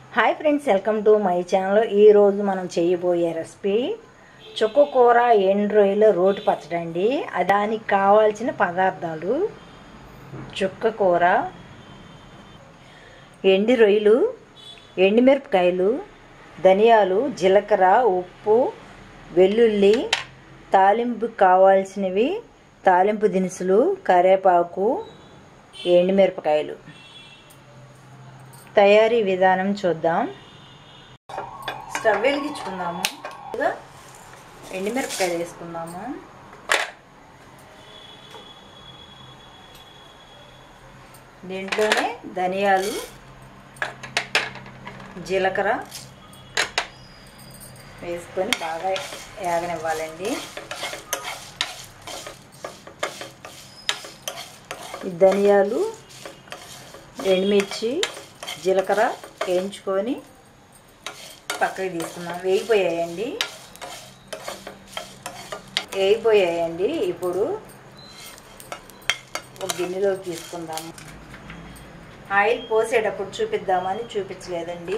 hi friends welcome to my channel ఈరోజు మనం చేయబోయే రెసిపీ చుక్క కూర ఎండు రొయ్యలు రోటి పచ్చడి అండి దానికి కావాల్సిన పదార్థాలు చుక్క కూర ఎండి రొయ్యలు ఎండుమిరపకాయలు ధనియాలు జీలకర్ర ఉప్పు వెల్లుల్లి తాలింపు కావాల్సినవి తాలింపు దినుసులు కరివేపాకు ఎండుమిరపకాయలు తయారీ విధానం చూద్దాం స్టవ్ వెలిగించుకుందాము ముందుగా ఎండుమిరపకాయలు వేసుకుందాము దీంట్లోనే ధనియాలు జీలకర్ర వేసుకొని బాగా యాగనివ్వాలండి ఈ ధనియాలు ఎండుమిర్చి జీలకర్ర వేయించుకొని పక్కకి తీసుకున్నాం వేగిపోయాయండి వేగిపోయాయండి ఇప్పుడు ఒక గిన్నెలోకి తీసుకుందాము ఆయిల్ పోసేటప్పుడు చూపిద్దామని చూపించలేదండి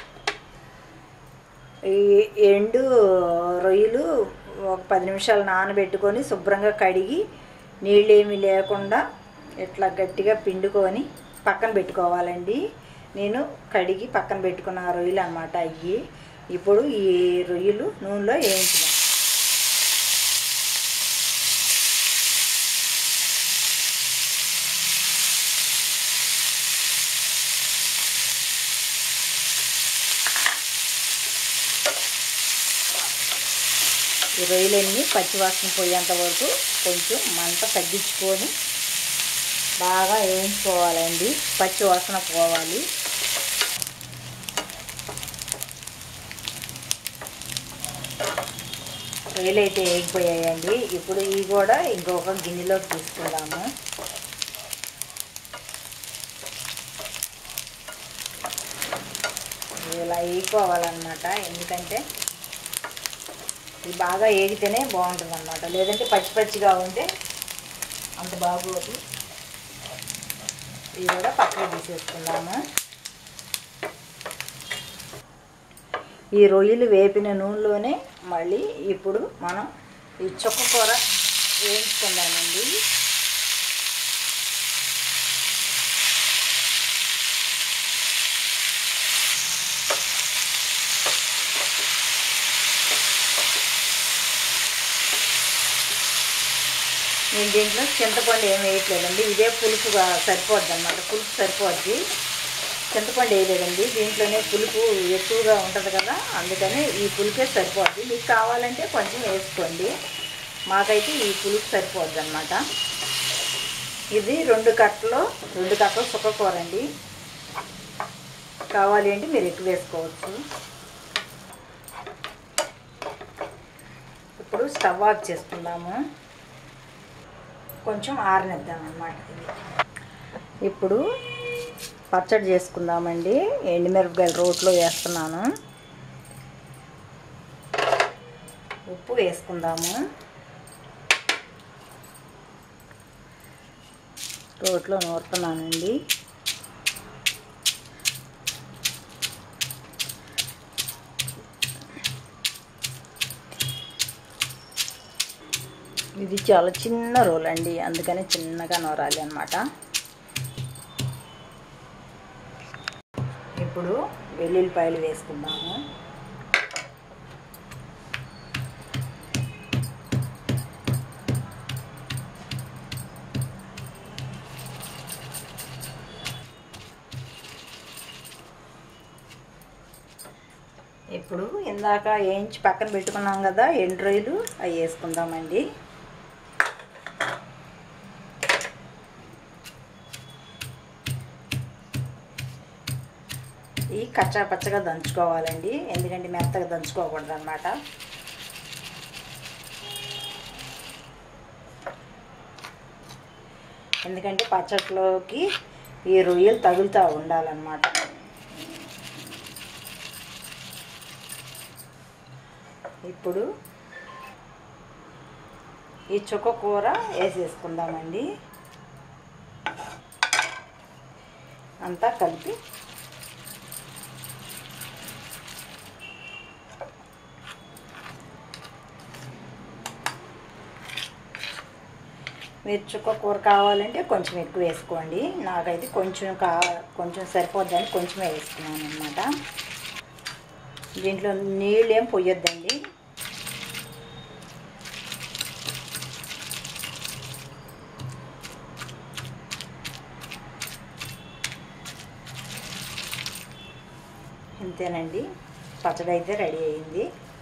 ఈ ఎండు రొయ్యలు ఒక పది నిమిషాలు నానబెట్టుకొని శుభ్రంగా కడిగి నీళ్ళేమీ లేకుండా ఇట్లా గట్టిగా పిండుకొని పక్కన పెట్టుకోవాలండి నేను కడిగి పక్కన పెట్టుకున్న రొయ్యలు అనమాట అయ్యి ఇప్పుడు ఈ రొయ్యలు నూనెలో వేయించుదాం ఈ రొయ్యలన్నీ పచ్చివాసన పోయేంత వరకు కొంచెం మంట తగ్గించుకొని బాగా వేయించుకోవాలండి పచ్చి వాసన పోవాలి రొయ్యలు అయితే వేగిపోయాయండి ఇప్పుడు ఇవి కూడా ఇంకొక గిన్నెలోకి తీసుకుందాము ఇలా వేయిపోవాలన్నమాట ఎందుకంటే ఇది బాగా ఏగితేనే బాగుంటుంది అనమాట లేదంటే పచ్చి పచ్చిగా ఉంటే అంత బాగోదు ఇవి కూడా పక్కన తీసేసుకుందాము ఈ రొయ్యలు వేపిన నూనెలోనే మళ్ళీ ఇప్పుడు మనం ఈ చుక్క కూర వేయించుకుందామండి నేను దీంట్లో చింతపండు ఏం వేయట్లేదండి ఇదే పులుపుగా సరిపోద్ది అనమాట పులుపు సరిపోద్ది చింతపండు వేయలేదండి దీంట్లోనే పులుపు ఎక్కువగా ఉంటుంది కదా అందుకని ఈ పులుపే సరిపోద్ది మీకు కావాలంటే కొంచెం వేసుకోండి మాకైతే ఈ పులుపు సరిపోద్ది అనమాట ఇది రెండు కట్టలు రెండు కట్టలు సుక్కకూర అండి కావాలి అంటే మీరు ఎక్కువ వేసుకోవచ్చు ఇప్పుడు స్టవ్ ఆఫ్ చేసుకుందాము కొంచెం ఆరనిద్దాం అన్నమాట ఇది ఇప్పుడు పచ్చడి చేసుకుందామండి ఎండుమిరపకాయలు రోట్లో వేస్తున్నాను ఉప్పు వేసుకుందాము రోట్లో నూరుతున్నానండి ఇది చాలా చిన్న రోల్ అండి అందుకని చిన్నగా నూరాలి అనమాట ఇప్పుడు వెల్లుల్లిపాయలు వేసుకుందాము ఇప్పుడు ఇందాక వేయించి పక్కన పెట్టుకున్నాం కదా ఎండు రొయ్యలు అవి వేసుకుందామండి ఈ కచ్చా పచ్చగా దంచుకోవాలండి ఎందుకంటే మెత్తగా దంచుకోకూడదు అనమాట ఎందుకంటే పచ్చట్లోకి ఈ రొయ్యలు తగులుతూ ఉండాలన్నమాట ఇప్పుడు ఈ చుక్క కూర వేసేసుకుందామండి అంతా కలిపి మీరు చుక్క కూర కావాలంటే కొంచెం ఎక్కువ వేసుకోండి నాకైతే కొంచెం కా కొంచెం సరిపోద్దని కొంచెమే వేసుకున్నాను అనమాట దీంట్లో నీళ్ళు ఏం పొయ్యొద్దండి ఇంతేనండి పచ్చడి అయితే రెడీ అయింది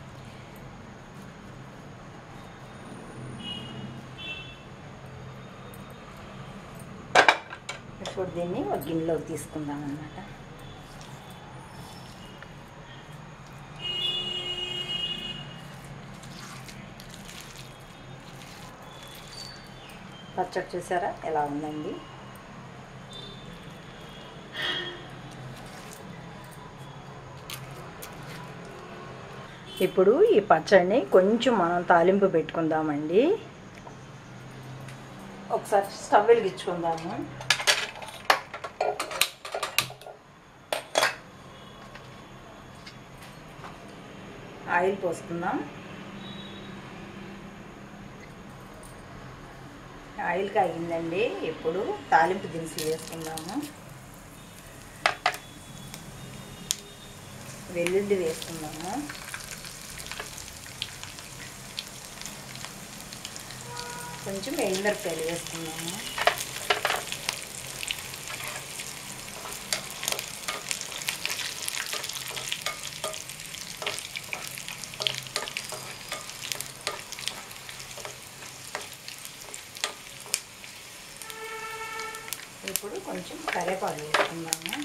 ఇప్పుడు దీన్ని ఒక గిన్నెలోకి తీసుకుందాం అన్నమాట పచ్చడి చూసారా ఎలా ఉందండి ఇప్పుడు ఈ పచ్చడిని కొంచెం మనం తాలింపు పెట్టుకుందామండి ఒకసారి స్టవ్ వెలిగించుకుందాము ఆయిల్ పోసుకుందాం ఆయిల్ కాగిందండి ఇప్పుడు తాలింపు దినుసులు వేసుకుందాము వెల్లుల్లి వేసుకుందాము కొంచెం ఎండుమిరపకాయలు వేసుకుందాము ఇప్పుడు కొంచెం కరివేపాకు వేసుకుందాము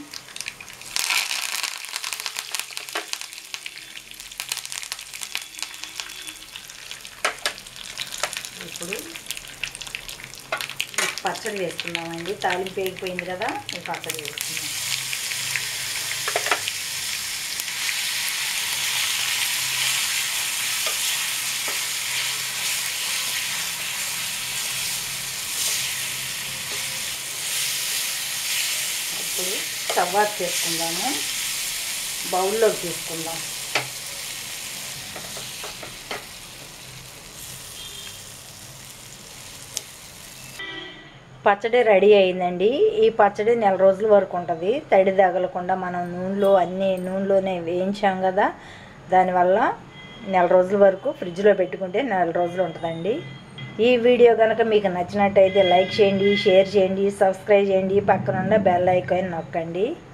ఇప్పుడు ఈ పచ్చడి వేసుకుందామండి తాలింపు వేగిపోయింది కదా ఈ పచ్చడి వేసుకుందాం ఇప్పుడు స్టవ్ ఆఫ్ చేసుకుందాము బౌల్లోకి తీసుకుందాం పచ్చడి రెడీ అయిందండి ఈ పచ్చడి నెల రోజుల వరకు ఉంటుంది తడి తగలకుండా మనం నూనెలో అన్ని నూనెలోనే వేయించాం కదా దానివల్ల నెల రోజుల వరకు ఫ్రిడ్జ్లో పెట్టుకుంటే నెల రోజులు ఉంటుందండి ఈ వీడియో కనుక మీకు నచ్చినట్టయితే లైక్ చేయండి షేర్ చేయండి సబ్స్క్రైబ్ చేయండి పక్కనున్న బెల్ ఐకాన్ నొక్కండి